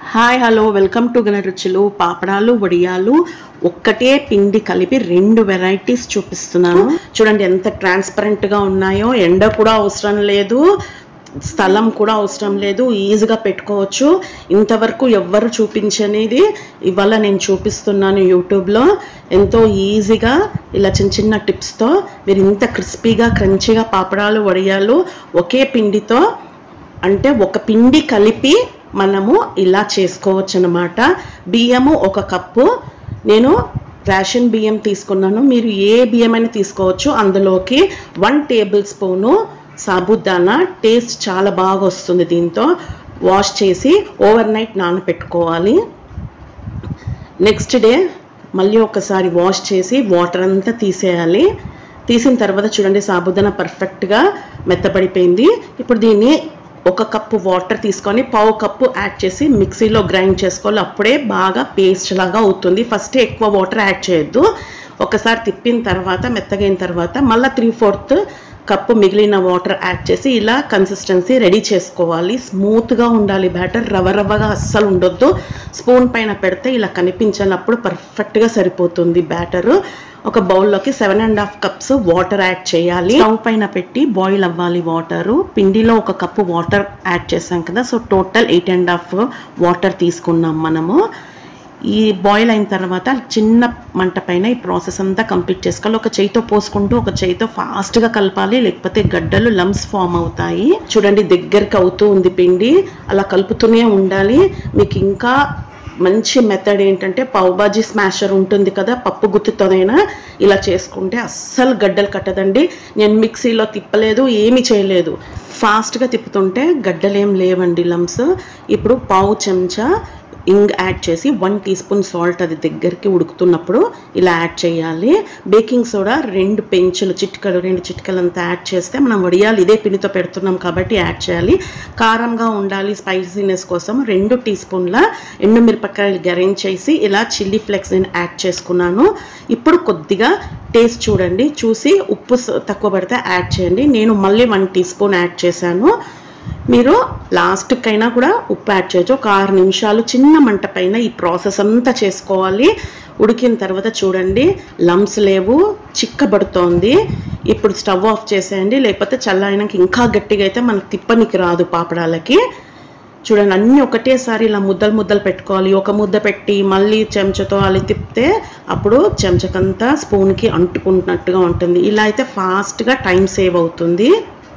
hi hello welcome to గల రుచులు పాపడాలు వడియాలు ఒక్కటే పిండి కలిపి రెండు వెరైటీస్ చూపిస్తున్నాను చూడండి ఎంత ట్రాన్స్పరెంట్ గా ఉన్నాయో ఎండ కూడా అవసరం లేదు స్థలం కూడా అవసరం లేదు ఈజీగా పెట్టుకోవచ్చు ఇంతవరకు ఎవ్వరు చూపించనిది ఇవాళ నేను చూపిస్తున్నాను యూట్యూబ్లో ఎంతో ఈజీగా ఇలా చిన్న చిన్న టిప్స్తో మీరు ఇంత క్రిస్పీగా క్రంచీగా పాపడాలు వడియాలు ఒకే పిండితో అంటే ఒక పిండి కలిపి మనము ఇలా చేసుకోవచ్చు అనమాట బియ్యము ఒక కప్పు నేను రేషన్ బియ్యం తీసుకున్నాను మీరు ఏ బియ్యం అయినా తీసుకోవచ్చు అందులోకి one tablespoon sabudana taste చాలా బాగా వస్తుంది దీంతో వాష్ చేసి ఓవర్ నైట్ నానబెట్టుకోవాలి నెక్స్ట్ డే మళ్ళీ ఒకసారి వాష్ చేసి వాటర్ అంతా తీసేయాలి తీసిన తర్వాత చూడండి సాబుదానా పర్ఫెక్ట్గా మెత్తపడిపోయింది ఇప్పుడు దీన్ని ఒక కప్పు వాటర్ తీసుకొని పావు కప్పు యాడ్ చేసి మిక్సీలో గ్రైండ్ చేసుకోవాలి అప్పుడే బాగా పేస్ట్ లాగా అవుతుంది ఫస్ట్ ఎక్కువ వాటర్ యాడ్ చేయొద్దు ఒకసారి తిప్పిన తర్వాత మెత్తగైన తర్వాత మళ్ళీ త్రీ ఫోర్త్ కప్పు మిగిలిన వాటర్ యాడ్ చేసి ఇలా కన్సిస్టెన్సీ రెడీ చేసుకోవాలి స్మూత్గా ఉండాలి బ్యాటర్ రవ రవ్వగా అస్సలు ఉండొద్దు స్పూన్ పైన పెడితే ఇలా కనిపించినప్పుడు పర్ఫెక్ట్గా సరిపోతుంది బ్యాటర్ ఒక బౌల్లోకి seven and half cups water add చేయాలి స్టవ్ పైన పెట్టి బాయిల్ అవ్వాలి వాటర్ పిండిలో ఒక కప్పు వాటర్ యాడ్ చేసాం కదా so total eight and half water తీసుకున్నాం మనము ఈ బాయిల్ అయిన తర్వాత చిన్న మంట పైన ఈ ప్రాసెస్ అంతా కంప్లీట్ చేసుకోవాలి ఒక చేయితో పోసుకుంటూ ఒక చేయితో ఫాస్ట్గా కలపాలి లేకపోతే గడ్డలు లమ్స్ ఫామ్ అవుతాయి చూడండి దగ్గరికి అవుతూ ఉంది పిండి అలా కలుపుతూనే ఉండాలి మీకు ఇంకా మంచి మెథడ్ ఏంటంటే పావుబాజీ స్మాషర్ ఉంటుంది కదా పప్పు గుత్తితోనైనా ఇలా చేసుకుంటే అస్సలు గడ్డలు కట్టదండి నేను మిక్సీలో తిప్పలేదు ఏమీ చేయలేదు ఫాస్ట్గా తిప్పుతుంటే గడ్డలు ఏం లేవండి లమ్స్ ఇప్పుడు పావు చెంచా ఇంగ్ యాడ్ చేసి వన్ టీ స్పూన్ సాల్ట్ అది దగ్గరికి ఉడుకుతున్నప్పుడు ఇలా యాడ్ చేయాలి బేకింగ్ సోడా రెండు పెంచులు చిట్కలు రెండు చిట్కలు అంతా యాడ్ చేస్తే మనం వడియాలు ఇదే పిండితో పెడుతున్నాం కాబట్టి యాడ్ చేయాలి కారంగా ఉండాలి స్పైసీనెస్ కోసం రెండు టీ స్పూన్ల ఎండుమిరపకాయలు గరెంజ్ చేసి ఇలా చిల్లీ ఫ్లెక్స్ నేను యాడ్ చేసుకున్నాను ఇప్పుడు కొద్దిగా టేస్ట్ చూడండి చూసి ఉప్పు తక్కువ పడితే యాడ్ చేయండి నేను మళ్ళీ వన్ టీ స్పూన్ యాడ్ చేశాను మీరు లాస్ట్కైనా కూడా ఉప్పు యాడ్ చేయొచ్చు ఒక ఆరు నిమిషాలు చిన్న మంట పైన ఈ ప్రాసెస్ అంతా చేసుకోవాలి ఉడికిన తర్వాత చూడండి లమ్స్ లేవు చిక్కబడుతోంది ఇప్పుడు స్టవ్ ఆఫ్ చేసేయండి లేకపోతే చల్లైనాక ఇంకా గట్టిగా అయితే మనకు తిప్పనికి రాదు పాపడాలకి చూడండి అన్నీ ఒకటేసారి ఇలా ముద్దలు ముద్దలు పెట్టుకోవాలి ఒక ముద్ద పెట్టి మళ్ళీ చెంచాతో అలా తిప్పితే అప్పుడు చెంచకంతా స్పూన్కి అంటుకుంటున్నట్టుగా ఉంటుంది ఇలా అయితే ఫాస్ట్గా టైం సేవ్ అవుతుంది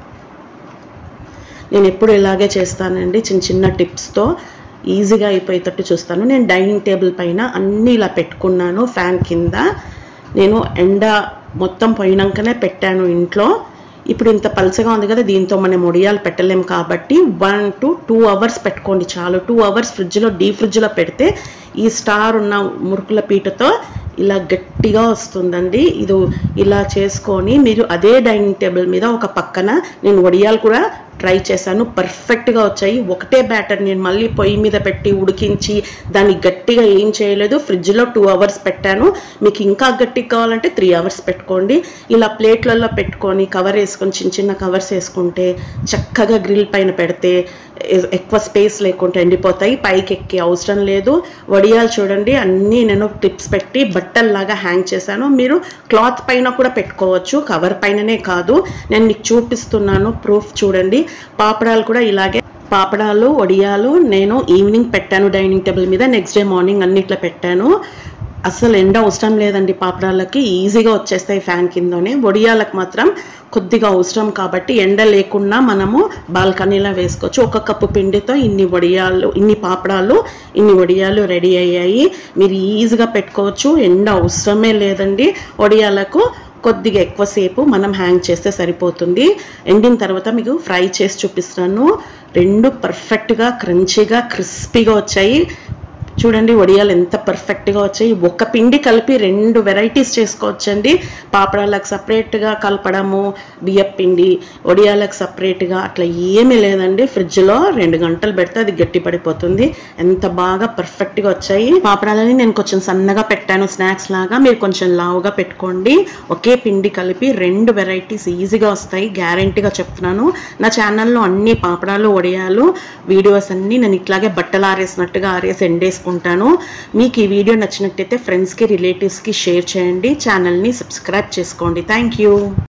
నేను ఎప్పుడు ఇలాగే చేస్తానండి చిన్న చిన్న టిప్స్తో ఈజీగా అయిపోయేటట్టు చూస్తాను నేను డైనింగ్ టేబుల్ పైన అన్నీ ఇలా పెట్టుకున్నాను ఫ్యాన్ కింద నేను ఎండ మొత్తం పోయినాకనే పెట్టాను ఇంట్లో ఇప్పుడు ఇంత పలసగా ఉంది కదా దీంతో మనం ఒడియాలు పెట్టలేం కాబట్టి వన్ టు టూ అవర్స్ పెట్టుకోండి చాలు టూ అవర్స్ ఫ్రిడ్జ్లో డీ ఫ్రిడ్జ్లో పెడితే ఈ స్టార్ ఉన్న మురుకుల పీటతో ఇలా గట్టిగా వస్తుందండి ఇది ఇలా చేసుకొని మీరు అదే డైనింగ్ టేబుల్ మీద ఒక పక్కన నేను వడియాలు కూడా ట్రై చేశాను పర్ఫెక్ట్గా వచ్చాయి ఒకటే బ్యాటర్ నేను మళ్ళీ పొయ్యి మీద పెట్టి ఉడికించి దాన్ని గట్టిగా ఏం చేయలేదు ఫ్రిడ్జ్లో టూ అవర్స్ పెట్టాను మీకు ఇంకా గట్టిగా కావాలంటే త్రీ అవర్స్ పెట్టుకోండి ఇలా ప్లేట్లలో పెట్టుకొని కవర్ వేసుకొని చిన్న చిన్న కవర్స్ వేసుకుంటే చక్కగా గ్రిల్ పైన పెడితే ఎక్కువ స్పేస్ లేకుండా ఎండిపోతాయి పైకి ఎక్కి అవసరం లేదు వడియాలు చూడండి అన్నీ నేను టిప్స్ పెట్టి బట్టల్లాగా హ్యాంగ్ చేశాను మీరు క్లాత్ పైన కూడా పెట్టుకోవచ్చు కవర్ పైననే కాదు నేను మీకు చూపిస్తున్నాను ప్రూఫ్ చూడండి పాపడాలు కూడా ఇలాగే పాపడాలు వడియాలు నేను ఈవినింగ్ పెట్టాను డైనింగ్ టేబుల్ మీద నెక్స్ట్ డే మార్నింగ్ అన్నిట్లో పెట్టాను అసలు ఎండ అవసరం లేదండి పాపడాలకి ఈజీగా వచ్చేస్తాయి ఫ్యాన్ కిందనే వడియాలకు మాత్రం కొద్దిగా అవసరం కాబట్టి ఎండ లేకుండా మనము బాల్కనీలో వేసుకోవచ్చు ఒక కప్పు పిండితో ఇన్ని వడియాలు ఇన్ని పాపడాలు ఇన్ని వడియాలు రెడీ అయ్యాయి మీరు ఈజీగా పెట్టుకోవచ్చు ఎండ అవసరమే లేదండి వడియాలకు కొద్దిగా ఎక్కువసేపు మనం హ్యాంగ్ చేస్తే సరిపోతుంది ఎండిన తర్వాత మీకు ఫ్రై చేసి చూపిస్తున్నాను రెండు పర్ఫెక్ట్గా క్రంచీగా క్రిస్పీగా వచ్చాయి చూడండి వడియాలు ఎంత పర్ఫెక్ట్గా వచ్చాయి ఒక్క పిండి కలిపి రెండు వెరైటీస్ చేసుకోవచ్చండి పాపడాలకు సపరేట్గా కలపడము బియ్యం పిండి వడియాలకు సపరేట్గా అట్లా ఏమీ లేదండి ఫ్రిడ్జ్లో రెండు గంటలు పెడితే అది గట్టి పడిపోతుంది ఎంత బాగా పర్ఫెక్ట్గా వచ్చాయి పాపడాలని నేను కొంచెం సన్నగా పెట్టాను స్నాక్స్ లాగా మీరు కొంచెం లావుగా పెట్టుకోండి ఒకే పిండి కలిపి రెండు వెరైటీస్ ఈజీగా వస్తాయి గ్యారంటీగా చెప్తున్నాను నా ఛానల్లో అన్ని పాపడాలు వడియాలు వీడియోస్ అన్ని నేను ఇట్లాగే బట్టలు ఆరేసినట్టుగా ఆరేసి ఎండేసుకుంటాను మీకు ఈ వీడియో నచ్చినట్టయితే ఫ్రెండ్స్కి రిలేటివ్స్కి షేర్ చేయండి ఛానల్ని సబ్స్క్రైబ్ చేసుకోండి థ్యాంక్ యూ